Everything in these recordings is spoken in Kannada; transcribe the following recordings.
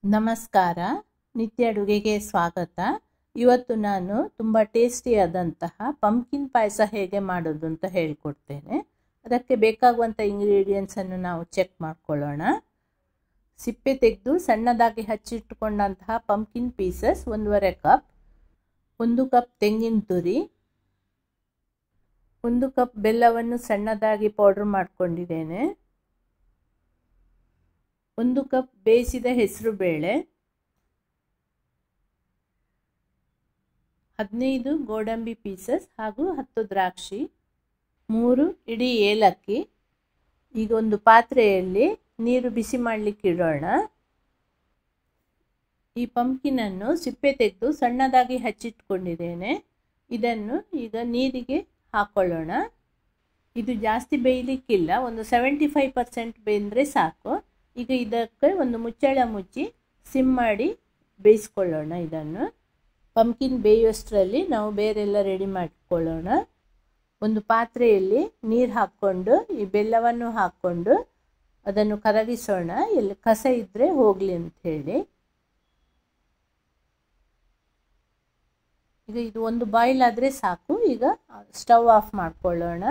ನಮಸ್ಕಾರ ನಿತ್ಯ ಅಡುಗೆಗೆ ಸ್ವಾಗತ ಇವತ್ತು ನಾನು ತುಂಬ ಟೇಸ್ಟಿಯಾದಂತಹ ಪಂಪ್ಕಿನ್ ಪಾಯಸ ಹೇಗೆ ಮಾಡೋದು ಅಂತ ಹೇಳ್ಕೊಡ್ತೇನೆ ಅದಕ್ಕೆ ಬೇಕಾಗುವಂಥ ಇಂಗ್ರೀಡಿಯೆಂಟ್ಸನ್ನು ನಾವು ಚೆಕ್ ಮಾಡ್ಕೊಳ್ಳೋಣ ಸಿಪ್ಪೆ ತೆಗೆದು ಸಣ್ಣದಾಗಿ ಹಚ್ಚಿಟ್ಟುಕೊಂಡಂತಹ ಪಂಪ್ಕಿನ್ ಪೀಸಸ್ ಒಂದೂವರೆ ಕಪ್ ಒಂದು ಕಪ್ ತೆಂಗಿನ ತುರಿ ಒಂದು ಕಪ್ ಬೆಲ್ಲವನ್ನು ಸಣ್ಣದಾಗಿ ಪೌಡ್ರ್ ಮಾಡ್ಕೊಂಡಿದ್ದೇನೆ ಒಂದು ಕಪ್ ಬೇಯಿಸಿದ ಹೆಸರು ಬೇಳೆ ಹದಿನೈದು ಗೋಡಂಬಿ ಪೀಸಸ್ ಹಾಗೂ ಹತ್ತು ದ್ರಾಕ್ಷಿ ಮೂರು ಇಡೀ ಏಲಕ್ಕಿ ಈಗ ಒಂದು ಪಾತ್ರೆಯಲ್ಲಿ ನೀರು ಬಿಸಿ ಮಾಡಲಿಕ್ಕೆ ಇಡೋಣ ಈ ಪಂಪ್ಕಿನನ್ನು ಸಿಪ್ಪೆ ತೆಗೆದು ಸಣ್ಣದಾಗಿ ಹಚ್ಚಿಟ್ಕೊಂಡಿದ್ದೇನೆ ಇದನ್ನು ಈಗ ನೀರಿಗೆ ಹಾಕ್ಕೊಳ್ಳೋಣ ಇದು ಜಾಸ್ತಿ ಬೇಯಲಿಕ್ಕಿಲ್ಲ ಒಂದು ಸೆವೆಂಟಿ ಫೈವ್ ಪರ್ಸೆಂಟ್ ಬೇಂದರೆ ಸಾಕು ಈಗ ಇದಕ್ಕೆ ಒಂದು ಮುಚ್ಚಳ ಮುಚ್ಚಿ ಸಿಮ್ ಮಾಡಿ ಬೇಯಿಸ್ಕೊಳ್ಳೋಣ ಇದನ್ನು ಪಂಪ್ಕಿನ್ ಬೇಯುವಷ್ಟರಲ್ಲಿ ನಾವು ಬೇರೆಲ್ಲ ರೆಡಿ ಮಾಡಿಕೊಳ್ಳೋಣ ಒಂದು ಪಾತ್ರೆಯಲ್ಲಿ ನೀರು ಹಾಕ್ಕೊಂಡು ಈ ಬೆಲ್ಲವನ್ನು ಹಾಕ್ಕೊಂಡು ಅದನ್ನು ಕರಗಿಸೋಣ ಎಲ್ಲಿ ಕಸ ಇದ್ದರೆ ಹೋಗಲಿ ಅಂತ ಹೇಳಿ ಈಗ ಇದು ಒಂದು ಬಾಯ್ಲ್ ಆದರೆ ಸಾಕು ಈಗ ಸ್ಟವ್ ಆಫ್ ಮಾಡ್ಕೊಳ್ಳೋಣ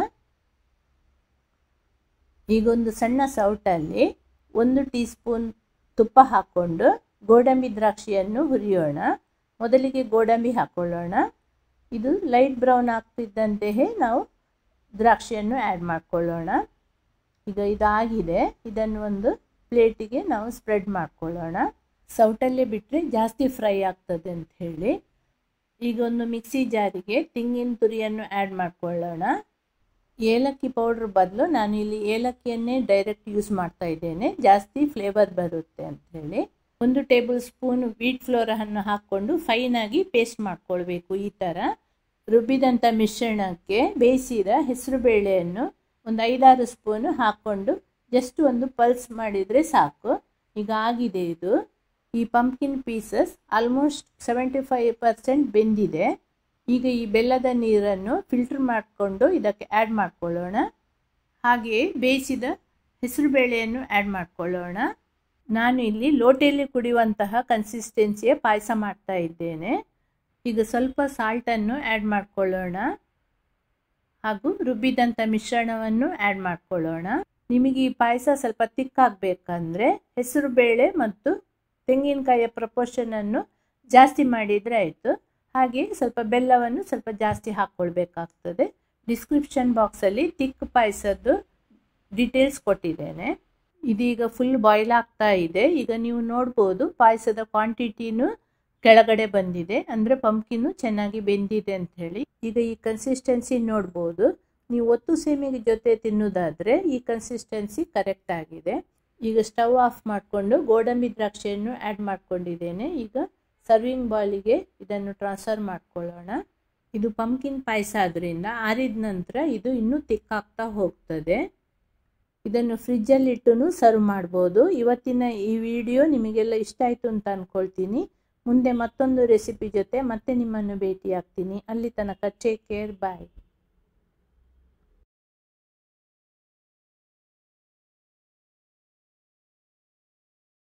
ಈಗ ಒಂದು ಸಣ್ಣ ಸೌಟಲ್ಲಿ ಒಂದು ಟೀ ಸ್ಪೂನ್ ತುಪ್ಪ ಹಾಕ್ಕೊಂಡು ಗೋಡಂಬಿ ದ್ರಾಕ್ಷಿಯನ್ನು ಹುರಿಯೋಣ ಮೊದಲಿಗೆ ಗೋಡಂಬಿ ಹಾಕ್ಕೊಳ್ಳೋಣ ಇದು ಲೈಟ್ ಬ್ರೌನ್ ಆಗ್ತಿದ್ದಂತೆಯೇ ನಾವು ದ್ರಾಕ್ಷಿಯನ್ನು ಆ್ಯಡ್ ಮಾಡ್ಕೊಳ್ಳೋಣ ಈಗ ಇದಾಗಿದೆ ಇದನ್ನು ಒಂದು ಪ್ಲೇಟಿಗೆ ನಾವು ಸ್ಪ್ರೆಡ್ ಮಾಡ್ಕೊಳ್ಳೋಣ ಸೌಟಲ್ಲೇ ಬಿಟ್ಟರೆ ಜಾಸ್ತಿ ಫ್ರೈ ಆಗ್ತದೆ ಅಂತ ಹೇಳಿ ಈಗ ಒಂದು ಮಿಕ್ಸಿ ಜಾರಿಗೆ ತೆಂಗಿನ ತುರಿಯನ್ನು ಆ್ಯಡ್ ಮಾಡ್ಕೊಳ್ಳೋಣ ಏಲಕ್ಕಿ ಪೌಡ್ರ್ ಬದಲು ನಾನು ಇಲ್ಲಿ ಏಲಕ್ಕಿಯನ್ನೇ ಡೈರೆಕ್ಟ್ ಯೂಸ್ ಮಾಡ್ತಾ ಇದ್ದೇನೆ ಜಾಸ್ತಿ ಫ್ಲೇವರ್ ಬರುತ್ತೆ ಅಂತ ಹೇಳಿ ಒಂದು ಟೇಬಲ್ ಸ್ಪೂನ್ ವೀಟ್ ಫ್ಲೋರನ್ನು ಹಾಕ್ಕೊಂಡು ಫೈನಾಗಿ ಪೇಸ್ಟ್ ಮಾಡ್ಕೊಳ್ಬೇಕು ಈ ಥರ ರುಬ್ಬಿದಂಥ ಮಿಶ್ರಣಕ್ಕೆ ಬೇಯಿಸಿದ ಹೆಸರು ಬೇಳೆಯನ್ನು ಒಂದು ಐದಾರು ಸ್ಪೂನು ಹಾಕ್ಕೊಂಡು ಜಸ್ಟ್ ಒಂದು ಪಲ್ಸ್ ಮಾಡಿದರೆ ಸಾಕು ಈಗ ಆಗಿದೆ ಇದು ಈ pumpkin pieces almost seventy five percent ಬೆಂದಿದೆ ಈಗ ಈ ಬೆಲ್ಲದ ನೀರನ್ನು ಫಿಲ್ಟರ್ ಮಾಡಿಕೊಂಡು ಇದಕ್ಕೆ ಆ್ಯಡ್ ಮಾಡ್ಕೊಳ್ಳೋಣ ಹಾಗೆಯೇ ಬೇಯಿಸಿದ ಹೆಸರುಬೇಳೆಯನ್ನು ಆ್ಯಡ್ ಮಾಡ್ಕೊಳ್ಳೋಣ ನಾನು ಇಲ್ಲಿ ಲೋಟೆಯಲ್ಲಿ ಕುಡಿಯುವಂತಹ ಕನ್ಸಿಸ್ಟೆನ್ಸಿಯ ಪಾಯಸ ಮಾಡ್ತಾ ಇದ್ದೇನೆ ಈಗ ಸ್ವಲ್ಪ ಸಾಲ್ಟನ್ನು ಆ್ಯಡ್ ಮಾಡ್ಕೊಳ್ಳೋಣ ಹಾಗೂ ರುಬ್ಬಿದಂಥ ಮಿಶ್ರಣವನ್ನು ಆ್ಯಡ್ ಮಾಡ್ಕೊಳ್ಳೋಣ ನಿಮಗೆ ಈ ಪಾಯಸ ಸ್ವಲ್ಪ ತಿಕ್ಕಾಗಬೇಕಂದ್ರೆ ಹೆಸರು ಬೇಳೆ ಮತ್ತು ತೆಂಗಿನಕಾಯಿಯ ಪ್ರಪೋರ್ಷನನ್ನು ಜಾಸ್ತಿ ಮಾಡಿದರೆ ಆಯಿತು ಹಾಗೆ ಸ್ವಲ್ಪ ಬೆಲ್ಲವನ್ನು ಸ್ವಲ್ಪ ಜಾಸ್ತಿ ಹಾಕ್ಕೊಳ್ಬೇಕಾಗ್ತದೆ ಡಿಸ್ಕ್ರಿಪ್ಷನ್ ಬಾಕ್ಸಲ್ಲಿ ತಿಕ್ ಪಾಯಸದ್ದು ಡೀಟೇಲ್ಸ್ ಕೊಟ್ಟಿದ್ದೇನೆ ಇದೀಗ ಫುಲ್ ಬಾಯ್ಲ್ ಆಗ್ತಾ ಇದೆ ಈಗ ನೀವು ನೋಡ್ಬೋದು ಪಾಯಸದ ಕ್ವಾಂಟಿಟಿನೂ ಕೆಳಗಡೆ ಬಂದಿದೆ ಅಂದರೆ ಪಂಪ್ಕಿನ್ನು ಚೆನ್ನಾಗಿ ಬೆಂದಿದೆ ಅಂತ ಹೇಳಿ ಈಗ ಈ ಕನ್ಸಿಸ್ಟೆನ್ಸಿ ನೋಡ್ಬೋದು ನೀವು ಒತ್ತು ಸೇಮಿಗೆ ಜೊತೆ ತಿನ್ನೋದಾದರೆ ಈ ಕನ್ಸಿಸ್ಟೆನ್ಸಿ ಕರೆಕ್ಟ್ ಆಗಿದೆ ಈಗ ಸ್ಟವ್ ಆಫ್ ಮಾಡಿಕೊಂಡು ಗೋಡಂಬಿ ದ್ರಾಕ್ಷಿಯನ್ನು ಆ್ಯಡ್ ಮಾಡ್ಕೊಂಡಿದ್ದೇನೆ ಈಗ ಸರ್ವಿಂಗ್ ಬಾಲಿಗೆ ಇದನ್ನು ಟ್ರಾನ್ಸ್ಫರ್ ಮಾಡ್ಕೊಳ್ಳೋಣ ಇದು ಪಂಪ್ಕಿನ್ ಪಾಯಸ ಆದ್ದರಿಂದ ಆರಿದ ನಂತರ ಇದು ಇನ್ನೂ ತಿಕ್ಕಾಗ್ತಾ ಹೋಗ್ತದೆ ಇದನ್ನು ಫ್ರಿಜ್ಜಲ್ಲಿ ಇಟ್ಟು ಸರ್ವ್ ಮಾಡ್ಬೋದು ಇವತ್ತಿನ ಈ ವಿಡಿಯೋ ನಿಮಗೆಲ್ಲ ಇಷ್ಟ ಆಯಿತು ಅಂತ ಅಂದ್ಕೊಳ್ತೀನಿ ಮುಂದೆ ಮತ್ತೊಂದು ರೆಸಿಪಿ ಜೊತೆ ಮತ್ತೆ ನಿಮ್ಮನ್ನು ಭೇಟಿ ಆಗ್ತೀನಿ ಅಲ್ಲಿ ತನಕ ಟೇಕ್ ಕೇರ್ ಬಾಯ್